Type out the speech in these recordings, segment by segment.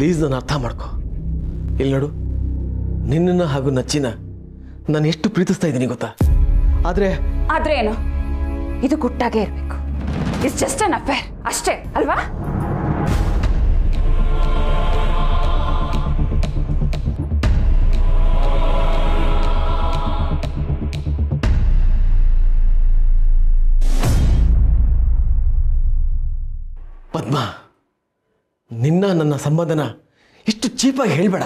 Please ನಾನು ಅರ್ಥ ಮಾಡ್ಕೊ ಇಲ್ಲಿ ನೋಡು ನಿನ್ನನ್ನು ಹಾಗೂ ನಚ್ಚಿನ ನಾನು ಎಷ್ಟು ಪ್ರೀತಿಸ್ತಾ ಇದ್ದೀನಿ ಗೊತ್ತಾ ಆದರೆ ಆದ್ರೆ ಏನು ಇದು ಗುಟ್ಟಾಗೆ ಇರಬೇಕು ಇಟ್ಸ್ ಜಸ್ಟ್ ಅನ್ ಅಫೇರ್ ಅಷ್ಟೇ ಅಲ್ವಾ ಪದ್ಮ ನಿನ್ನ ನನ್ನ ಸಂಬಂಧನ ಇಷ್ಟು ಚೀಪಾಗಿ ಹೇಳ್ಬೇಡ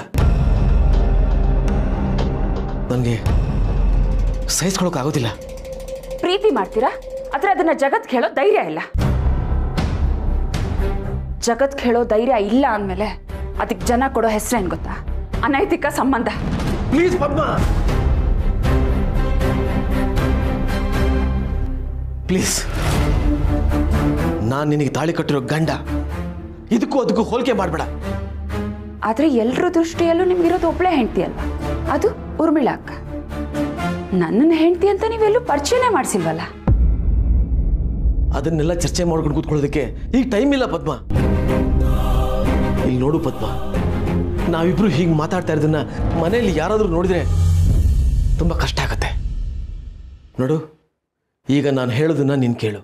ನನಗೆ ಸಹಿಸ್ಕೊಳಕ್ಕಾಗೋದಿಲ್ಲ ಪ್ರೀತಿ ಮಾಡ್ತೀರಾ ಆದ್ರೆ ಅದನ್ನ ಜಗತ್ ಹೇಳೋ ಧೈರ್ಯ ಇಲ್ಲ ಜಗತ್ ಹೇಳೋ ಧೈರ್ಯ ಇಲ್ಲ ಅಂದಮೇಲೆ ಅದಕ್ಕೆ ಜನ ಕೊಡೋ ಹೆಸರೇನು ಗೊತ್ತಾ ಅನೈತಿಕ ಸಂಬಂಧ ಪ್ಲೀಸ್ ಪದ್ಮ ಪ್ಲೀಸ್ ನಾನು ನಿನಗೆ ತಾಳಿ ಕಟ್ಟಿರೋ ಗಂಡ ಇದಕ್ಕೂ ಅದಕ್ಕೂ ಹೋಲಿಕೆ ಮಾಡಬೇಡ ಆದ್ರೆ ಎಲ್ರ ದೃಷ್ಟಿಯಲ್ಲೂ ನಿಮ್ಗಿರೋದು ಒಬ್ಳೆ ಹೆಂಡತಿ ಅಲ್ವಾ ಅದು ಉರ್ಮಿಳಾ ಅಕ್ಕ ನನ್ನನ್ನು ಹೆಂಡತಿ ಅಂತ ನೀವೆಲ್ಲೂ ಪರಿಚಯನೇ ಮಾಡಿಸಿಲ್ವಲ್ಲ ಅದನ್ನೆಲ್ಲ ಚರ್ಚೆ ಮಾಡ್ಕೊಂಡು ಕೂತ್ಕೊಳ್ಳೋದಕ್ಕೆ ಈಗ ಟೈಮ್ ಇಲ್ಲ ಪದ್ಮ ಇಲ್ಲಿ ನೋಡು ಪದ್ಮ ನಾವಿಬ್ರು ಹೀಗೆ ಮಾತಾಡ್ತಾ ಇರೋದನ್ನ ಮನೆಯಲ್ಲಿ ಯಾರಾದರೂ ನೋಡಿದ್ರೆ ತುಂಬ ಕಷ್ಟ ಆಗತ್ತೆ ನೋಡು ಈಗ ನಾನು ಹೇಳೋದನ್ನ ನೀನು ಕೇಳು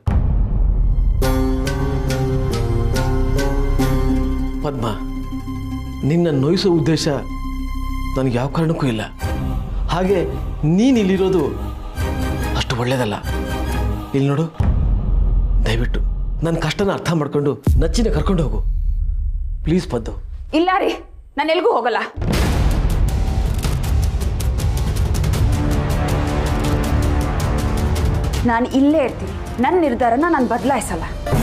ಪದ್ಮ ನಿನ್ನ ನೋಯಿಸೋ ಉದ್ದೇಶ ನನಗೆ ಯಾವ ಕಾರಣಕ್ಕೂ ಇಲ್ಲ ಹಾಗೆ ನೀನು ಇಲ್ಲಿರೋದು ಅಷ್ಟು ಒಳ್ಳೇದಲ್ಲ ಇಲ್ಲಿ ನೋಡು ದಯವಿಟ್ಟು ನನ್ನ ಕಷ್ಟನ ಅರ್ಥ ಮಾಡ್ಕೊಂಡು ನಚ್ಚಿನ ಕರ್ಕೊಂಡು ಹೋಗು ಪ್ಲೀಸ್ ಪದ್ದು ಇಲ್ಲ ರೀ ನಾನು ಎಲ್ಗೂ ಹೋಗಲ್ಲ ನಾನು ಇಲ್ಲೇ ಇರ್ತೀನಿ ನನ್ನ ನಿರ್ಧಾರನ ನಾನು ಬದಲಾಯಿಸಲ್ಲ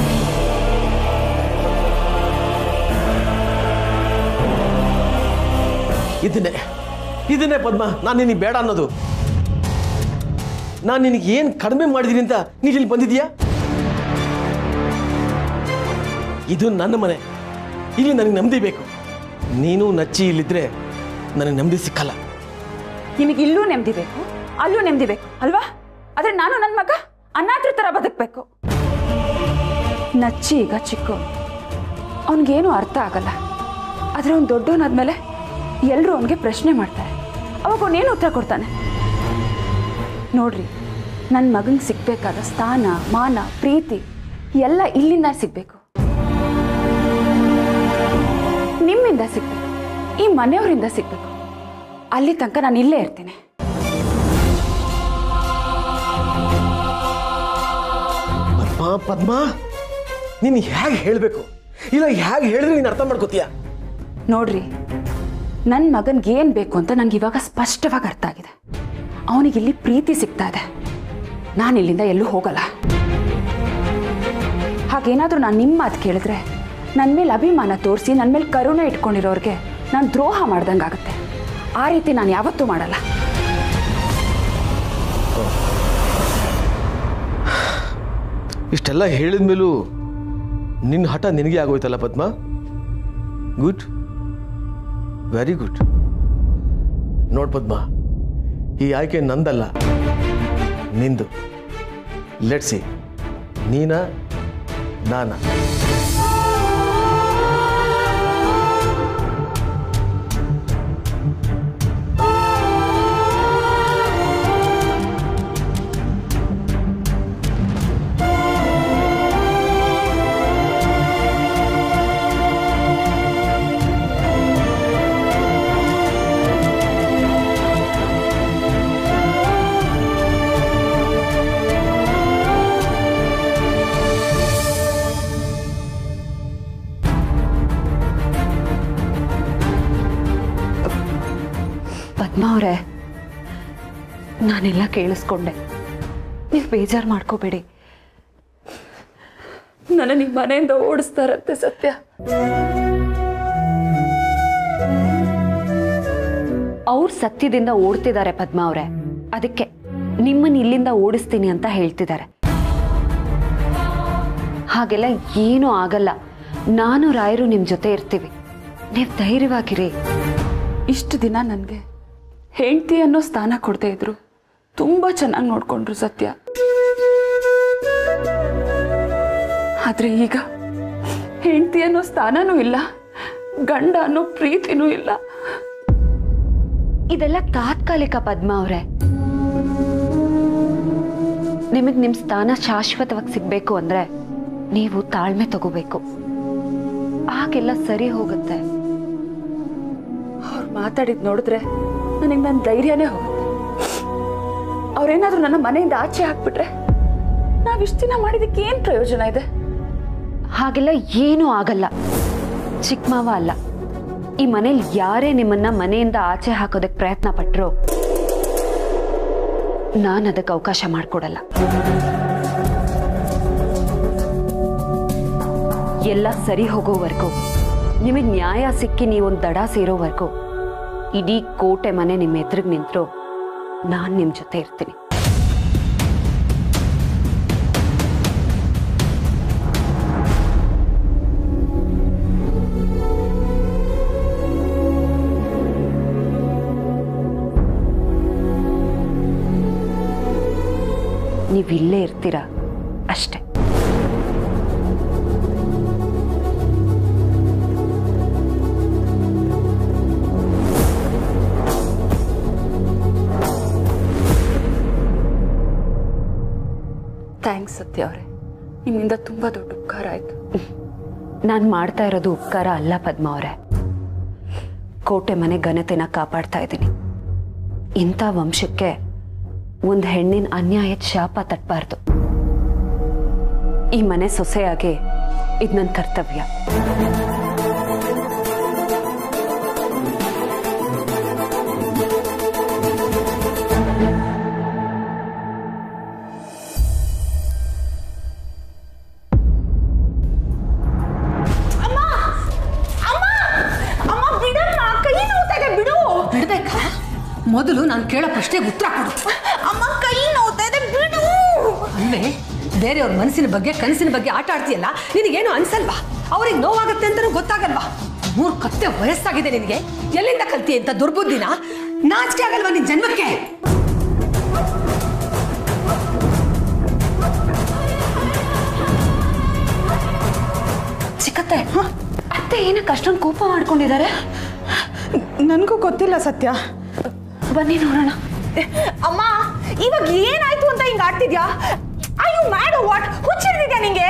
ಇದನ್ನೇ ಇದನ್ನೇ ಪದ್ಮ ನಾನು ನಿನಗೆ ಬೇಡ ಅನ್ನೋದು ನಾನು ನಿನಗೆ ಏನು ಕಡಿಮೆ ಮಾಡಿದೀನಿ ಅಂತ ನೀನು ಇಲ್ಲಿ ಬಂದಿದೀಯಾ ಇದು ನನ್ನ ಮನೆ ಇಲ್ಲಿ ನನಗೆ ನೆಮ್ಮದಿ ಬೇಕು ನೀನು ನಚ್ಚಿ ಇಲ್ಲಿದ್ರೆ ನನಗೆ ನೆಮ್ಮದಿ ಸಿಕ್ಕಲ್ಲ ನಿಮಗೆ ಇಲ್ಲೂ ನೆಮ್ಮದಿ ಬೇಕು ಅಲ್ಲೂ ನೆಮ್ಮದಿ ಬೇಕು ಅಲ್ವಾ ಆದ್ರೆ ನಾನು ನನ್ನ ಮಗ ಅನಾಥರ ಥರ ಬದುಕಬೇಕು ನಚ್ಚಿ ಈಗ ಚಿಕ್ಕವನು ಅವನಿಗೇನು ಅರ್ಥ ಆಗಲ್ಲ ಆದರೆ ಅವ್ನು ದೊಡ್ಡವನಾದ್ಮೇಲೆ ಎಲ್ಲರೂ ಅವನಿಗೆ ಪ್ರಶ್ನೆ ಮಾಡ್ತಾರೆ ಅವಾಗ ಅವನೇನು ಉತ್ತರ ಕೊಡ್ತಾನೆ ನೋಡ್ರಿ ನನ್ನ ಮಗನಿಗೆ ಸಿಗ್ಬೇಕಾದ ಸ್ಥಾನ ಮಾನ ಪ್ರೀತಿ ಎಲ್ಲ ಇಲ್ಲಿಂದ ಸಿಗ್ಬೇಕು ನಿಮ್ಮಿಂದ ಸಿಗ್ಬೇಕು ಈ ಮನೆಯವರಿಂದ ಸಿಗ್ಬೇಕು ಅಲ್ಲಿ ತನಕ ನಾನು ಇಲ್ಲೇ ಇರ್ತೀನಿ ಪದ್ಮ ಪದ್ಮ ನೀನು ಹೇಗೆ ಹೇಳಬೇಕು ಇಲ್ಲ ಹೇಗೆ ಹೇಳಿದ್ರೆ ನೀನು ಅರ್ಥ ಮಾಡ್ಕೋತೀಯ ನೋಡ್ರಿ ನನ್ನ ಮಗನ್ಗೆ ಏನು ಬೇಕು ಅಂತ ನಂಗೆ ಇವಾಗ ಸ್ಪಷ್ಟವಾಗಿ ಅರ್ಥ ಆಗಿದೆ ಅವನಿಗೆ ಇಲ್ಲಿ ಪ್ರೀತಿ ಸಿಗ್ತಾ ಇದೆ ನಾನು ಇಲ್ಲಿಂದ ಎಲ್ಲೂ ಹೋಗಲ್ಲ ಹಾಗೇನಾದರೂ ನಾನು ನಿಮ್ಮ ಮಾತು ಕೇಳಿದ್ರೆ ನನ್ನ ಮೇಲೆ ಅಭಿಮಾನ ತೋರಿಸಿ ನನ್ನ ಮೇಲೆ ಕರುಣೆ ಇಟ್ಕೊಂಡಿರೋರಿಗೆ ನಾನು ದ್ರೋಹ ಮಾಡ್ದಂಗೆ ಆಗುತ್ತೆ ಆ ರೀತಿ ನಾನು ಯಾವತ್ತೂ ಮಾಡಲ್ಲ ಇಷ್ಟೆಲ್ಲ ಹೇಳಿದ ಮೇಲೂ ನಿನ್ನ ಹಠ ನಿನಗೆ ಆಗೋಯ್ತಲ್ಲ ಪದ್ಮ ಗುಡ್ ವೆರಿ ಗುಡ್ ನೋಡ್ ಪದ್ಮ ಈ ಆಯ್ಕೆ ನಂದಲ್ಲ ನಿಂದು ಲೆಟ್ಸಿ ನೀನಾ ನಾನಾ ಪದ್ಮ ಅವರೇ ನಾನೆಲ್ಲ ಕೇಳಿಸ್ಕೊಂಡೆ ನೀವು ಬೇಜಾರು ಮಾಡ್ಕೋಬೇಡಿ ನನ್ನ ನಿಮ್ಮ ಮನೆಯಿಂದ ಓಡಿಸ್ತಾರಂತೆ ಸತ್ಯ ಅವ್ರು ಸತ್ಯದಿಂದ ಓಡ್ತಿದ್ದಾರೆ ಪದ್ಮ ಅವರೇ ಅದಕ್ಕೆ ನಿಮ್ಮನ್ನ ಇಲ್ಲಿಂದ ಓಡಿಸ್ತೀನಿ ಅಂತ ಹೇಳ್ತಿದ್ದಾರೆ ಹಾಗೆಲ್ಲ ಏನೂ ಆಗಲ್ಲ ನಾನು ರಾಯರು ನಿಮ್ಮ ಜೊತೆ ಇರ್ತೀವಿ ನೀವು ಧೈರ್ಯವಾಗಿರಿ ಇಷ್ಟು ದಿನ ನನಗೆ ಹೆಂಡತಿ ಅನ್ನೋ ಸ್ಥಾನ ಕೊಡದೇ ಇದ್ರು ತುಂಬ ಚೆನ್ನಾಗಿ ನೋಡ್ಕೊಂಡ್ರು ಸತ್ಯ ಆದರೆ ಈಗ ಹೆಂಡತಿ ಅನ್ನೋ ಸ್ಥಾನನೂ ಇಲ್ಲ ಗಂಡ ಅನ್ನೋ ಪ್ರೀತಿನೂ ಇಲ್ಲ ಇದೆಲ್ಲ ತಾತ್ಕಾಲಿಕ ಪದ್ಮ ಅವ್ರೆ ನಿಮಗೆ ನಿಮ್ಮ ಸ್ಥಾನ ಶಾಶ್ವತವಾಗಿ ಸಿಗ್ಬೇಕು ಅಂದ್ರೆ ನೀವು ತಾಳ್ಮೆ ತಗೋಬೇಕು ಆಗೆಲ್ಲ ಸರಿ ಹೋಗುತ್ತೆ ಅವ್ರು ಮಾತಾಡಿದ್ ನೋಡಿದ್ರೆ ನನಗೆ ನನ್ನ ಧೈರ್ಯನೇ ಹೋಗುತ್ತೆ ಅವ್ರೇನಾದ್ರೂ ನನ್ನ ಮನೆಯಿಂದ ಆಚೆ ಹಾಕ್ಬಿಟ್ರೆ ನಾವಿಷ್ಟು ದಿನ ಮಾಡಿದಕ್ಕೆ ಏನ್ ಪ್ರಯೋಜನ ಇದೆ ಹಾಗೆಲ್ಲ ಏನೂ ಆಗಲ್ಲ ಚಿಕ್ಕ ಮಾವ ಅಲ್ಲ ಈ ಮನೇಲಿ ಯಾರೇ ನಿಮ್ಮನ್ನ ಮನೆಯಿಂದ ಆಚೆ ಹಾಕೋದಕ್ಕೆ ಪ್ರಯತ್ನ ಪಟ್ರು ನಾನು ಅದಕ್ಕೆ ಅವಕಾಶ ಮಾಡಿಕೊಡಲ್ಲ ಎಲ್ಲ ಸರಿ ಹೋಗೋವರೆಗೂ ನಿಮಗೆ ನ್ಯಾಯ ಸಿಕ್ಕಿ ನೀವೊಂದು ದಡ ಸೇರೋವರೆಗೂ ಇಡೀ ಕೋಟೆ ಮನೆ ನಿಮ್ಮ ಎದುರಿಗೆ ನಿಂತರು ನಾನು ನಿಮ್ಮ ಜೊತೆ ಇರ್ತೀನಿ ನೀವಿಲ್ಲೇ ಇರ್ತೀರಾ ಅಷ್ಟೆ ಥ್ಯಾಂಕ್ಸ್ ಸತ್ಯ ಅವರೇ ನಿಮ್ಮಿಂದ ತುಂಬಾ ದೊಡ್ಡ ಉಪಕಾರ ಆಯ್ತು ನಾನು ಮಾಡ್ತಾ ಇರೋದು ಉಪಕಾರ ಅಲ್ಲ ಪದ್ಮ ಅವರೇ ಕೋಟೆ ಮನೆ ಘನತೆನ ಕಾಪಾಡ್ತಾ ಇದ್ದೀನಿ ಇಂಥ ವಂಶಕ್ಕೆ ಒಂದು ಹೆಣ್ಣಿನ ಅನ್ಯಾಯದ ಶಾಪ ತಟ್ಟಬಾರ್ದು ಈ ಮನೆ ಸೊಸೆಯಾಗಿ ಇದು ನನ್ನ ಕರ್ತವ್ಯ ಅಮ್ಮ ಬಿಡಮ್ಮ ಕೈ ನೋವ್ತಾ ಇದೆ ಬಿಡು ಬಿಡ್ಬೇಕಾ ಮೊದಲು ನಾನು ಕೇಳೋ ಪ್ರಶ್ನೆಗೆ ಉತ್ತರ ಕೊಡು ಅಮ್ಮ ಕೈ ನೋವ್ತಾ ಇದೆ ಬಿಡು ಅಲ್ವೇ ಬೇರೆಯವ್ರ ಮನಸ್ಸಿನ ಬಗ್ಗೆ ಕನಸಿನ ಬಗ್ಗೆ ಆಟ ಆಡ್ತೀಯಲ್ಲ ನಿನಗೇನು ಅನ್ಸಲ್ವಾ ಅವ್ರಿಗೆ ನೋವಾಗುತ್ತೆ ಅಂತಲೂ ಗೊತ್ತಾಗಲ್ವಾ ಮೂರು ಕತ್ತೆ ವಯಸ್ಸಾಗಿದೆ ನಿನಗೆ ಎಲ್ಲಿಂದ ಕಲ್ತಿ ಅಂತ ದುರ್ಬುದ್ಧಿನ ನಾಚಿಕೆ ಆಗಲ್ವಾ ನಿನ್ ಜನ್ಮಕ್ಕೆ ಚಿಕ್ಕತ್ತೆ ಅತ್ತೆ ಏನಕ್ಕೆ ಅಷ್ಟೊಂದು ಕೋಪ ಮಾಡ್ಕೊಂಡಿದ್ದಾರೆ ನನಗೂ ಗೊತ್ತಿಲ್ಲ ಸತ್ಯ ಬನ್ನಿ ನೋಡೋಣ ಅಮ್ಮ ಇವಾಗ ಏನಾಯ್ತು ಅಂತ ಹಿಂಗ ಆಡ್ತಿದ್ಯಾ ಅಯ್ಯೋ ಮ್ಯಾಡ್ ವಾಟ್ ಹುಚ್ಚಿಡ್ತಿದ್ಯಾ ನಿಂಗೆ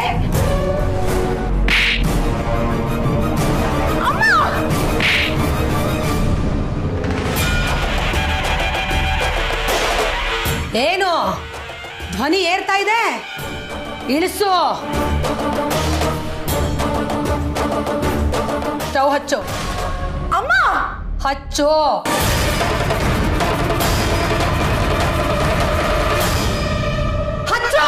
ಅಮ್ಮ ಏನು ಧ್ವನಿ ಏರ್ತಾ ಇದೆ ಇಳಿಸು ಸ್ಟವ್ ಹಚ್ಚು ಅಮ್ಮ ಹಚ್ಚು ಹಚ್ಚು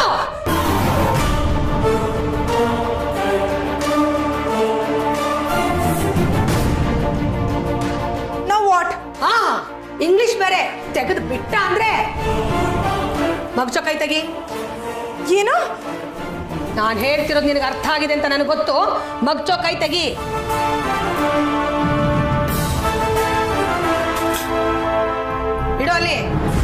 ನಾವು ವಾಟ್ ಹಾ ಇಂಗ್ಲಿಷ್ ಬೇರೆ ತೆಗೆದು ಬಿಟ್ಟ ಅಂದ್ರೆ ಮಗ್ಚೋ ಕೈ ತೆಗಿ ಏನು ನಾನು ಹೇಳ್ತಿರೋದು ನಿನಗೆ ಅರ್ಥ ಆಗಿದೆ ಅಂತ ನನಗೆ ಗೊತ್ತು ಮಗ್ಚೋ ಕೈ ತೆಗಿ ಇಡೋ ಅಲ್ಲಿ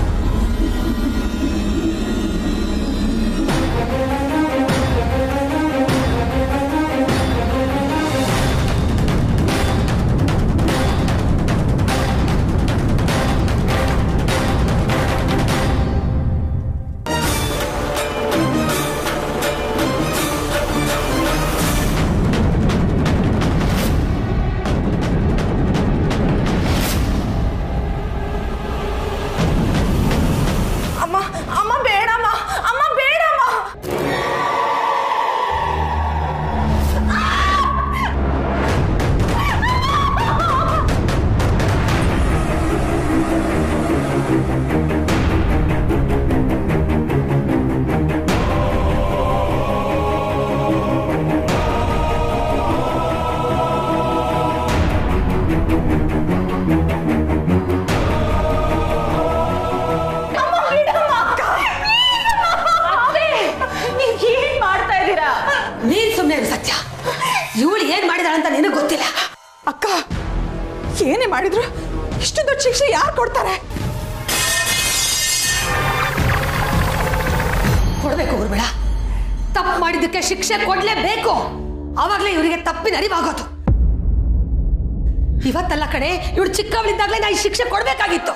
ಅಮ್ಮ ಅಮ್ಮ ಬೇಡಮ್ಮ ಅಮ್ಮ ಬೇಡಮ್ಮ ಏನ್ ಮಾಡ್ತಾ ಇದ್ದೀರಾ ನೀನ್ ಸುಮ್ಮನೆ ಸತ್ಯ ಇವಳು ಏನ್ ಮಾಡಿದಾಳಂತ ನಿನಗೆ ಗೊತ್ತಿಲ್ಲ ಅಕ್ಕ ಏನೇ ಮಾಡಿದ್ರು ಇಷ್ಟು ದೊಡ್ಡ ಶಿಕ್ಷೆ ಯಾರು ಕೊಡ್ತಾರೆ ಕೊಡ್ಬೇಕು ಊರ್ಬೇಡ ತಪ್ಪು ಮಾಡಿದ್ದಕ್ಕೆ ಶಿಕ್ಷೆ ಕೊಡ್ಲೇಬೇಕು ಅವಾಗ್ಲೇ ಇವರಿಗೆ ತಪ್ಪಿನ ಅರಿವಾಗೋದು ಇವತ್ತಲ್ಲ ಕಣೆ ಇವಳು ಚಿಕ್ಕವಳಿದ್ದಾಗಲೇ ನಾ ಈ ಶಿಕ್ಷೆ ಕೊಡ್ಬೇಕಾಗಿತ್ತು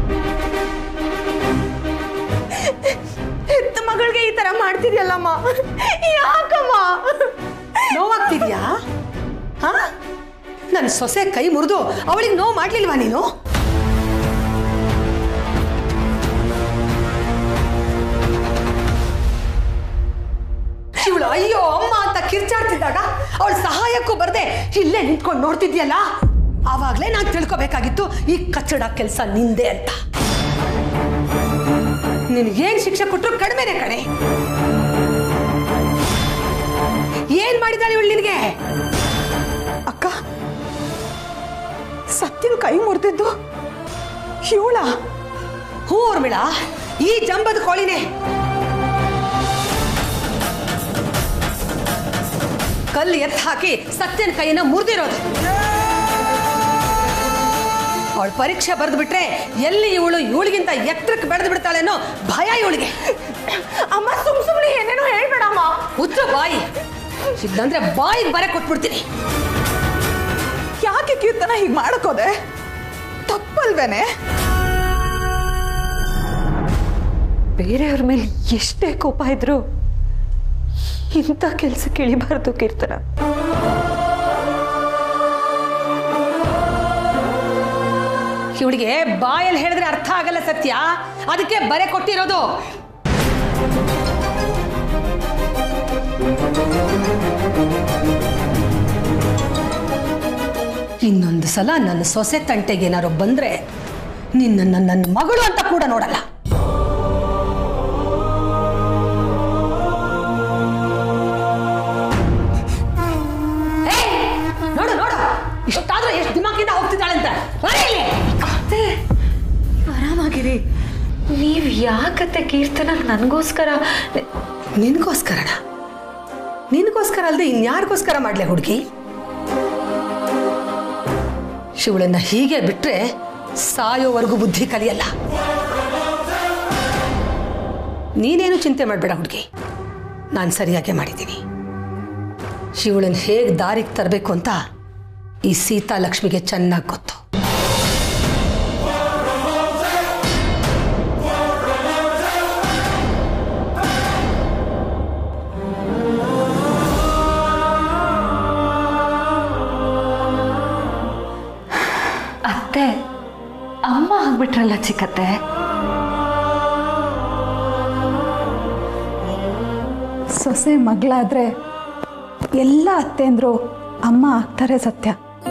ಹೆತ್ತ ಮಗಳಿಗೆ ಈ ತರ ಮಾಡ್ತಿದ್ಯಲ್ಲಮ್ಮ ಯಾಕಮ್ಮ ನೋವಾಗ್ತಿದ್ಯಾ ಹಾ ನನ್ನ ಸೊಸೆ ಕೈ ಮುರಿದು ಅವಳಿಗೆ ನೋವು ಮಾಡ್ಲಿಲ್ವಾ ನೀನು ಇವಳು ಅಯ್ಯೋ ಅಮ್ಮ ಅಂತ ಕಿರ್ಚಾಡ್ತಿದ್ದಾಗ ಅವಳ ಸಹಾಯಕ್ಕೂ ಬರ್ದೆ ಇಲ್ಲೇ ನಿಂತ್ಕೊಂಡು ನೋಡ್ತಿದ್ಯಲ್ಲ ಆವಾಗ್ಲೇ ನಾನು ತಿಳ್ಕೊಬೇಕಾಗಿತ್ತು ಈ ಕಚ್ಚಡ ಕೆಲಸ ನಿಂದೆ ಅಂತ ನಿನಗೇನ್ ಶಿಕ್ಷೆ ಕೊಟ್ಟರು ಕಡಿಮೆನೆ ಕಣೆ ಏನ್ ಮಾಡಿದಾಳೆ ಇವಳು ನಿನಗೆ ಅಕ್ಕ ಸತ್ಯನ ಕೈ ಮುರಿದಿದ್ದು ಇವಳ ಹೂ ಊರ್ಮಿಳ ಈ ಜಂಬದ ಕೋಳಿನೇ ಕಲ್ಲು ಎತ್ತು ಹಾಕಿ ಸತ್ಯನ ಕೈಯನ್ನ ಮುರಿದಿರೋದು ಅವಳು ಪರೀಕ್ಷೆ ಬರೆದು ಬಿಟ್ರೆ ಎಲ್ಲಿ ಇವಳು ಇವಳಿಗಿಂತ ಎತ್ತರಕ್ಕೆ ಬೆಳೆದು ಬಿಡ್ತಾಳೆ ಅನ್ನೋ ಭಯ ಇವಳಿಗೆ ಅಮ್ಮ ಸುಮ್ ಸುಮ್ನೆ ಏನೇನೋ ಹೇಳ್ಬೇಡಮ್ಮ ಉತ್ತ ಬಾಯಿ ಇಲ್ಲಂದ್ರೆ ಬಾಯಿಗೆ ಬರೆ ಕೊಟ್ಬಿಡ್ತೀನಿ ಯಾಕೆ ಕೀರ್ತನ ಹೀಗೆ ಮಾಡಕೋದೆ ತಪ್ಪಲ್ವೇನೆ ಬೇರೆಯವ್ರ ಮೇಲೆ ಎಷ್ಟೇ ಕೋಪ ಇದ್ರು ಇಂಥ ಕೆಲಸಕ್ಕೆ ಇಳಿಬಾರ್ದು ಕೀರ್ತನ ಇವಳಿಗೆ ಬಾಯಲ್ಲಿ ಹೇಳಿದ್ರೆ ಅರ್ಥ ಆಗಲ್ಲ ಸತ್ಯ ಅದಕ್ಕೆ ಬರೆ ಕೊಟ್ಟಿರೋದು ಇನ್ನೊಂದು ಸಲ ನನ್ನ ಸೊಸೆ ತಂಟೆಗೆ ಏನಾರು ಬಂದ್ರೆ ನಿನ್ನನ್ನು ನನ್ನ ಮಗಳು ಅಂತ ಕೂಡ ನೋಡಲ್ಲ ಏಯ್! ನೋಡು ನೋಡು ಇಷ್ಟಾದ್ರೂ ಎಷ್ಟು ದಿಮಾಕಿಂದ ಹೋಗ್ತಿದ್ದಾಳೆ ಅಂತ ಬರೀ ಇಲ್ಲಿ. ಆರಾಮಾಗಿರಿ ನೀವು ಯಾಕತ್ತೆ ಕೀರ್ತನ ನನಗೋಸ್ಕರ ನಿನಗೋಸ್ಕರನ ನಿನಗೋಸ್ಕರ ಅಲ್ಲದೆ ಇನ್ಯಾರಿಗೋಸ್ಕರ ಮಾಡ್ಲೆ ಹುಡುಗಿ ಶಿವಳನ್ನ ಹೀಗೆ ಬಿಟ್ರೆ ಸಾಯೋವರೆಗೂ ಬುದ್ಧಿ ಕಲಿಯಲ್ಲ ನೀನೇನು ಚಿಂತೆ ಮಾಡಬೇಡ ಹುಡುಗಿ ನಾನು ಸರಿಯಾಗಿ ಮಾಡಿದ್ದೀನಿ ಶಿವಳನ್ನ ಹೇಗೆ ದಾರಿಗೆ ತರಬೇಕು ಅಂತ ಈ ಸೀತಾ ಲಕ್ಷ್ಮಿಗೆ ಚೆನ್ನಾಗಿ ಗೊತ್ತು ಅತ್ತೆ ಅಮ್ಮ ಆಗ್ಬಿಟ್ರಲ್ಲ ಚಿಕ್ಕತ್ತೆ ಸೊಸೆ ಮಗಳಾದ್ರೆ ಎಲ್ಲ ಅತ್ತೆಂದ್ರು ಅಮ್ಮ ಆಗ್ತಾರೆ ಸತ್ಯ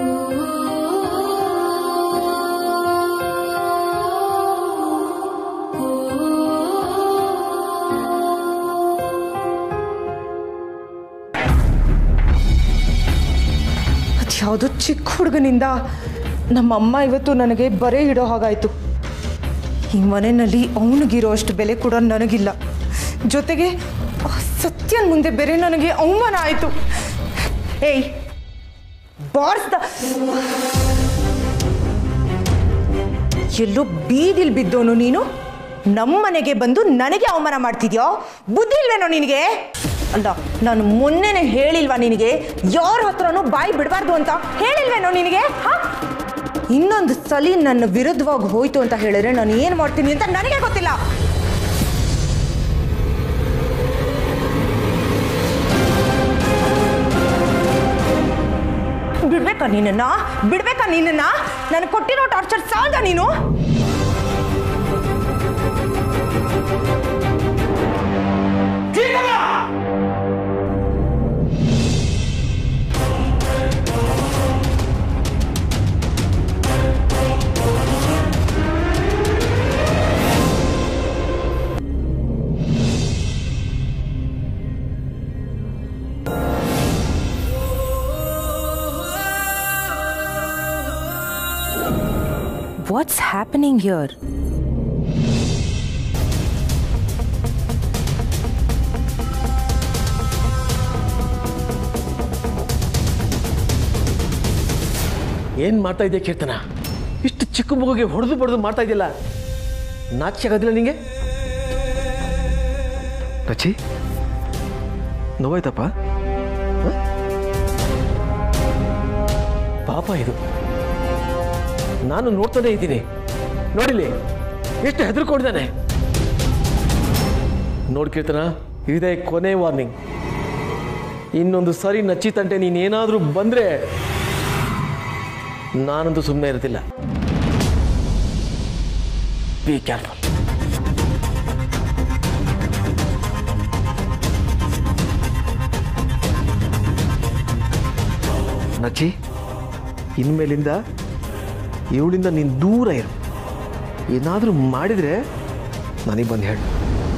ಅದ್ಯಾವುದೋ ಚಿಕ್ಕ ಹುಡುಗನಿಂದ ನಮ್ಮಮ್ಮ ಇವತ್ತು ನನಗೆ ಬರೆ ಇಡೋ ಹಾಗಾಯಿತು ಈ ಮನೆಯಲ್ಲಿ ಅವನಿಗಿರೋ ಅಷ್ಟು ಬೆಲೆ ಕೂಡ ನನಗಿಲ್ಲ ಜೊತೆಗೆ ಆ ಸತ್ಯನ್ ಮುಂದೆ ಬೇರೆ ನನಗೆ ಅವಮಾನ ಆಯಿತು ಏಯ್ ಬಾರ್ಸ್ದ ಎಲ್ಲೋ ಬೀದಿಲ್ ಬಿದ್ದೋನು ನೀನು ನಮ್ಮನೆಗೆ ಬಂದು ನನಗೆ ಅವಮಾನ ಮಾಡ್ತಿದ್ಯೋ ಬುದ್ಧಿ ಇಲ್ವೇನೋ ನಿನಗೆ ಅಲ್ಲ ನಾನು ಮೊನ್ನೆನೆ ಹೇಳಿಲ್ವಾ ನಿನಗೆ ಯಾರ ಹತ್ರನೂ ಬಾಯಿ ಬಿಡಬಾರ್ದು ಅಂತ ಹೇಳಿಲ್ವೇನೋ ನಿನಗೆ ಹಾ ಇನ್ನೊಂದು ಸಲಿ ನನ್ನ ವಿರುದ್ಧವಾಗಿ ಹೋಯ್ತು ಅಂತ ಹೇಳಿದ್ರೆ ನಾನು ಏನು ಮಾಡ್ತೀನಿ ಅಂತ ನನಗೆ ಗೊತ್ತಿಲ್ಲ ಬಿಡ್ಬೇಕಾ ನೀನನ್ನ ಬಿಡ್ಬೇಕಾ ನೀನನ್ನ ನನಗೆ ಕೊಟ್ಟಿರೋ ಟಾರ್ಚರ್ ಸಾಲ್ದ ನೀನು What's happening here? ಏನು ಮಾಡ್ತಾ ಇದೆಯಾ ಕೀರ್ತನ ಇಷ್ಟು ಚಿಕ್ಕ ಮಗುಗೆ ಹೊಡೆದು ಬಡ್ದು ಮಾಡ್ತಾ ಇದೆಯಲ್ಲ ನಾಚಿಕೆ ಆಗೋದಿಲ್ಲ ನಿಂಗೆ ರಚಿ ನೋವಾಯ್ತಪ್ಪ ಹ? ಪಾಪ ಇದು ನಾನು ನೋಡ್ತಾನೆ ಇದ್ದೀನಿ ನೋಡಿಲಿ ಎಷ್ಟು ಹೆದರ್ಕೊಂಡಿದ್ದಾನೆ ನೋಡ್ ಕೀರ್ತನ ಇದೇ ಕೊನೆ ವಾರ್ನಿಂಗ್ ಇನ್ನೊಂದು ಸರಿ ನಚ್ಚಿ ತಂಟೆ ನೀನೇನಾದರೂ ಬಂದರೆ ನಾನಂತೂ ಸುಮ್ಮನೆ ಇರೋದಿಲ್ಲ ಬಿ ಕೇರ್ಫುಲ್ ನಚ್ಚಿ ಇನ್ಮೇಲಿಂದ ಇವಳಿಂದ ನೀನು ದೂರ ಇರು ಏನಾದರೂ ಮಾಡಿದರೆ ನನಗೆ ಬಂದು ಹೇಳು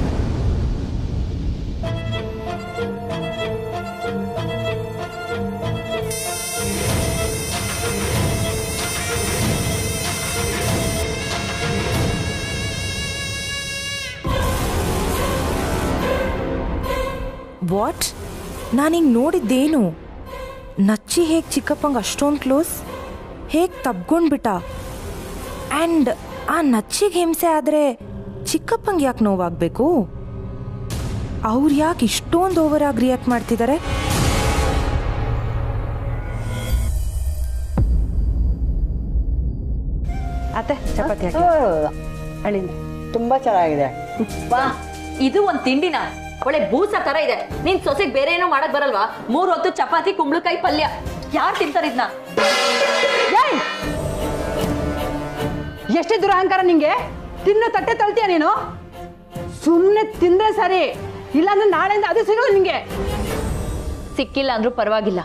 ವಾಟ್ ನಾನೀಗ ನೋಡಿದ್ದೇನು ನಚ್ಚಿ ಹೇಗೆ ಚಿಕ್ಕಪ್ಪಂಗೆ ಅಷ್ಟೊಂದು ಕ್ಲೋಸ್ ಹೇಗೆ ತಬ್ಕೊಂಡ್ಬಿಟ್ಟ ಆ್ಯಂಡ್ ಆ ನಚ್ಚಿಗೆ ಹಿಂಸೆ ಆದರೆ ಚಿಕ್ಕಪ್ಪಂಗೆ ಯಾಕೆ ನೋವಾಗಬೇಕು ಅವ್ರು ಯಾಕೆ ಇಷ್ಟೊಂದು ಓವರ್ ಆಗಿ ರಿಯಾಕ್ಟ್ ಮಾಡ್ತಿದ್ದಾರೆ ಅತ್ತೆ ಚಪಾತಿ ಹಾಕಿ ಅಳಿಂದ ತುಂಬಾ ಚೆನ್ನಾಗಿದೆ ವಾ ಇದು ಒಂದ್ ತಿಂಡಿನ ಒಳ್ಳೆ ಬೂಸ ತರ ಇದೆ ನಿನ್ ಸೊಸೆಗ್ ಬೇರೆ ಏನೋ ಮಾಡಕ್ ಬರಲ್ವಾ ಮೂರ್ ಹೊತ್ತು ಚಪಾತಿ ಕುಂಬಳಕಾಯಿ ಪಲ್ಯ ಯಾರ್ ತಿಂತಾರ ಇದನ್ನ ಎಷ್ಟೇ ದುರಹಂಕಾರ ನಿಂಗೆ ತಿನ್ನೋ ತಟ್ಟೆ ತಳ್ತೀಯ ನೀನು ಸುಮ್ಮನೆ ತಿಂದ್ರೆ ಸರಿ ಇಲ್ಲಾಂದ್ರೆ ನಾಳೆಯಿಂದ ಅದು ಸಿಗಲ್ಲ ನಿಂಗೆ ಸಿಕ್ಕಿಲ್ಲ ಅಂದ್ರೂ ಪರವಾಗಿಲ್ಲ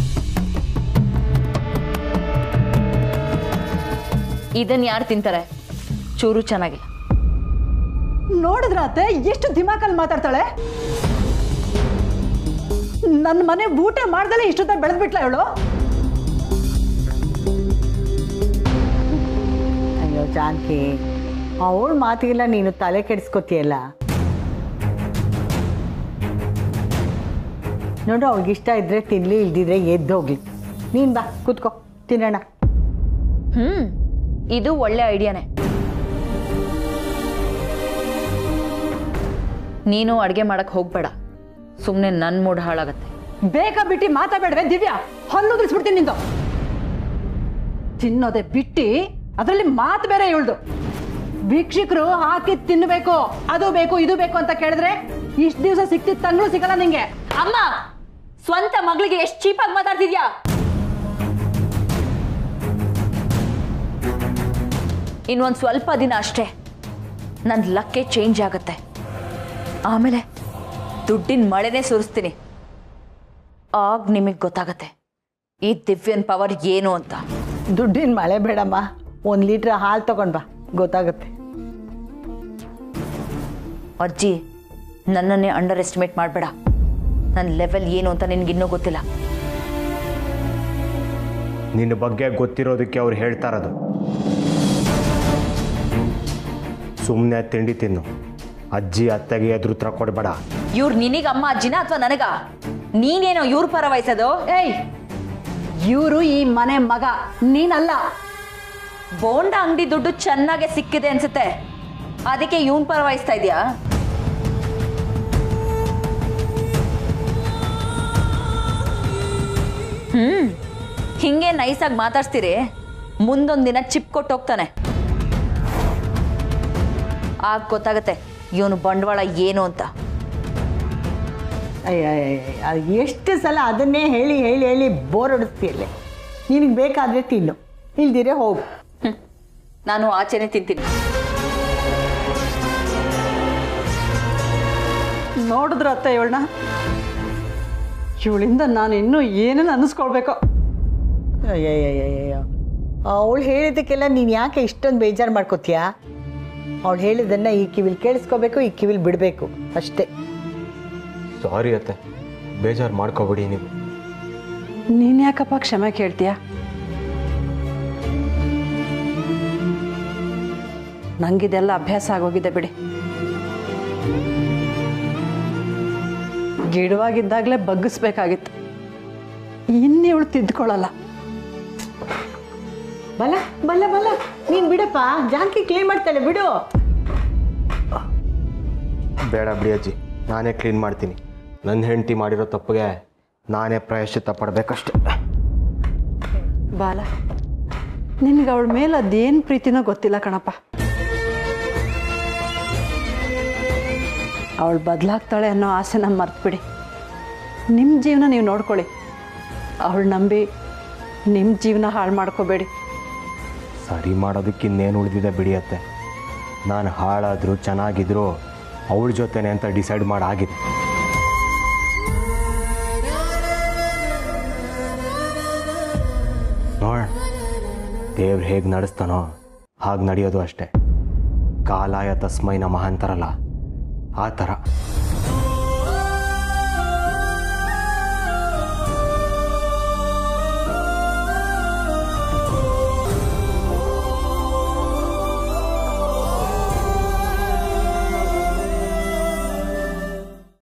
ಇದನ್ ಯಾರು ತಿಂತಾರೆ ಚೂರು ಚೆನ್ನಾಗಿಲ್ಲ ನೋಡಿದ್ರ ಅತ್ತೆ ಎಷ್ಟು ದಿಮಾಕಲ್ಲಿ ಮಾತಾಡ್ತಾಳೆ ನನ್ನ ಮನೆ ಊಟ ಮಾಡ್ದಲೆ ಇಷ್ಟೊತ್ತ ಬೆಳೆದ್ಬಿಟ್ಲ ಇವಳು ಅಯ್ಯೋ ಜಾನಕಿ ಅವಳ ಮಾತಿಗೆಲ್ಲ ನೀನು ತಲೆ ಕೆಡಿಸ್ಕೊತೀಯಲ್ಲ ನೋಡು ಅವ್ಳಿಗೆ ಇಷ್ಟ ಇದ್ರೆ ತಿನ್ಲಿ ಇಲ್ದಿದ್ರೆ ಎದ್ದೋಗ್ಲಿ ನೀನು ಬಾ ಕೂತ್ಕೋ ತಿನ್ನೋಣ ಹ್ಮ್ ಇದು ಒಳ್ಳೆ ಐಡಿಯಾನೇ ನೀನು ಅಡ್ಗೆ ಮಾಡಕ್ ಹೋಗ್ಬೇಡ ಸುಮ್ನೆ ನನ್ ಮೂಡ್ ಹಾಳಾಗತ್ತೆ ಬೇಗ ಬಿಟ್ಟು ಮಾತಾಡ್ಬೇಡ್ವೆ ದಿವ್ಯಾ ಹಲ್ಲು ಉದುರಿಸ್ಬಿಡ್ತೀನಿ ನಿಂದು ತಿನ್ನೋದೆ ಬಿಟ್ಟು ಅದರಲ್ಲಿ ಮಾತು ಬೇರೆ ಇವಳ್ದು ವೀಕ್ಷಕರು ಹಾಕಿ ತಿನ್ನಬೇಕು ಅದು ಬೇಕು ಇದು ಬೇಕು ಅಂತ ಕೇಳಿದ್ರೆ ಇಷ್ಟು ದಿವಸ ಸಿಕ್ತಿದ್ ತಂಗಳು ಸಿಗಲ್ಲ ನಿಂಗೆ ಅಮ್ಮ ಸ್ವಂತ ಮಗಳಿಗೆ ಎಷ್ಟು ಚೀಪಾಗಿ ಮಾತಾಡ್ತಿದ್ಯಾ ಇನ್ನೊಂದು ಸ್ವಲ್ಪ ದಿನ ಅಷ್ಟೇ ನನ್ನ ಲಕ್ಕೆ ಚೇಂಜ್ ಆಗತ್ತೆ ಆಮೇಲೆ ದುಡ್ಡಿನ ಮಳೆನೇ ಸುರಿಸ್ತೀನಿ ಆಗ ನಿಮಗೆ ಗೊತ್ತಾಗತ್ತೆ ಈ ದಿವ್ಯನ್ ಪವರ್ ಏನು ಅಂತ ದುಡ್ಡಿನ ಮಳೆ ಬೇಡಮ್ಮ ಒಂದು ಲೀಟ್ರ್ ಹಾಲು ತಗೊಂಡ್ ಬಾ ಗೊತ್ತಾಗುತ್ತೆ ಅಜ್ಜಿ ನನ್ನನ್ನೇ ಅಂಡರ್ ಎಸ್ಟಿಮೇಟ್ ಮಾಡಬೇಡ ನನ್ನ ಲೆವೆಲ್ ಏನು ಅಂತ ನಿನ್ಗಿನ್ನೂ ಗೊತ್ತಿಲ್ಲ ನಿನ್ನ ಬಗ್ಗೆ ಗೊತ್ತಿರೋದಕ್ಕೆ ಅವ್ರು ಹೇಳ್ತಾ ಇರೋದು ಸುಮ್ಮನೆ ತಿಂಡಿ ತಿನ್ನು ಅಜ್ಜಿ ಅತ್ತೆಗೆ ಎದುರು ಉತ್ತರ ಕೊಡಬೇಡ ಇವ್ರು ನಿನಗ ಅಮ್ಮ ಅಜ್ಜಿನ ಅಥವಾ ನನಗ ನೀನೇನೋ ಇವ್ರ ಪರ ವಹಿಸೋದು ಏಯ್ ಇವರು ಈ ಮನೆ ಮಗ ನೀನಲ್ಲ ಬೋಂಡ ಅಂಗಡಿ ದುಡ್ಡು ಚೆನ್ನಾಗೆ ಸಿಕ್ಕಿದೆ ಅನ್ಸುತ್ತೆ ಅದಕ್ಕೆ ಇವನ್ ಪರ ವಹಿಸ್ತಾ ಇದೆಯಾ ಹ್ಮ್ ಹಿಂಗೆ ನೈಸಾಗಿ ಮಾತಾಡ್ಸ್ತೀರಿ ಮುಂದೊಂದಿನ ಚಿಪ್ ಕೊಟ್ಟು ಹೋಗ್ತಾನೆ ಆಗ ಗೊತ್ತಾಗತ್ತೆ ಇವನು ಬಂಡವಾಳ ಏನು ಅಂತ ಅಯ್ಯ ಎಷ್ಟು ಸಲ ಅದನ್ನೇ ಹೇಳಿ ಹೇಳಿ ಹೇಳಿ ಬೋರ್ ಹೊಡಿಸ್ತೀಯಲ್ಲೇ ನಿನಗೆ ಬೇಕಾದರೆ ತಿನ್ನು ಇಲ್ದಿರೆ ಹೋಗು ಹ್ಮ್. ನಾನು ಆಚೆನೆ ತಿಂತೀನಿ ನೋಡಿದ್ರ ಅತ್ತೆ ಇವಳನ್ನ ಇವಳಿಂದ ನಾನು ಇನ್ನೂ ಏನೇನು ಅನ್ನಿಸ್ಕೊಳ್ಬೇಕು ಅಯ್ಯಯ್ಯಯ್ಯಯ್ಯೋ ಅವಳು ಹೇಳಿದ್ದಕ್ಕೆಲ್ಲ ನೀನು ಯಾಕೆ ಇಷ್ಟೊಂದು ಬೇಜಾರು ಮಾಡ್ಕೋತೀಯಾ ಅವಳು ಹೇಳಿದ್ದನ್ನು ಈ ಕಿವಿಲಿ ಕೇಳಿಸ್ಕೋಬೇಕು ಈ ಕಿವಿಲಿ ಬಿಡಬೇಕು ಅಷ್ಟೇ ಸಾರಿ ಅತ್ತೆ ಬೇಜಾರು ಮಾಡ್ಕೋಬೇಡಿ ನೀವು ನೀನ್ ಯಾಕಪ್ಪ ಕ್ಷಮೆ ಕೇಳ್ತೀಯ ನಂಗಿದೆಲ್ಲ ಅಭ್ಯಾಸ ಆಗೋಗಿದೆ ಬಿಡಿ ಗಿಡವಾಗಿದ್ದಾಗಲೇ ಬಗ್ಗಿಸ್ಬೇಕಾಗಿತ್ತು ಇನ್ನು ಇವಳು ತಿದ್ಕೊಳ್ಳಲ್ಲ ಬಲ ಬಲ್ಲ ಬಲ್ಲ ನೀನು ಬಿಡಪ್ಪ ಜಾನಕಿ ಕ್ಲೀನ್ ಮಾಡ್ತಾಳೆ ಬಿಡು ಬೇಡ ಬಿಡಿ ಅಜ್ಜಿ ನಾನೇ ಕ್ಲೀನ್ ಮಾಡ್ತೀನಿ ನನ್ನ ಹೆಂಡತಿ ಮಾಡಿರೋ ತಪ್ಪಿಗೆ ನಾನೇ ಪ್ರಾಯಶ್ಚಿತ್ತ ಪಡಬೇಕಷ್ಟೆ ಬಾಲ ನಿನಗೆ ಅವಳ ಮೇಲೆ ಅದೇನು ಪ್ರೀತಿನೋ ಗೊತ್ತಿಲ್ಲ ಕಣಪ್ಪ ಅವಳು ಬದಲಾಗ್ತಾಳೆ ಅನ್ನೋ ಆಸೆನ ಮರ್ತ್ಬಿಡಿ ನಿಮ್ಮ ಜೀವನ ನೀವು ನೋಡ್ಕೊಳ್ಳಿ ಅವಳು ನಂಬಿ ನಿಮ್ಮ ಜೀವನ ಹಾಳು ಮಾಡ್ಕೋಬೇಡಿ ಸರಿ ಮಾಡೋದಕ್ಕೆ ಇನ್ನೇನು ಉಳಿದಿದೆ ಬಿಡಿಯತ್ತೆ ನಾನು ಹಾಳಾದರೂ ಚೆನ್ನಾಗಿದ್ರು ಅವಳ ಜೊತೆನೆ ಅಂತ ಡಿಸೈಡ್ ಮಾಡಾಗಿದೆ ನೋಡ ದೇವ್ರು ಹೇಗೆ ನಡೆಸ್ತಾನೋ ಹಾಗೆ ನಡೆಯೋದು ಅಷ್ಟೇ ಕಾಲಾಯ ತಸ್ಮೈ ನಮಃ ಅಂತಾರಲ್ಲ ಆ ಥರ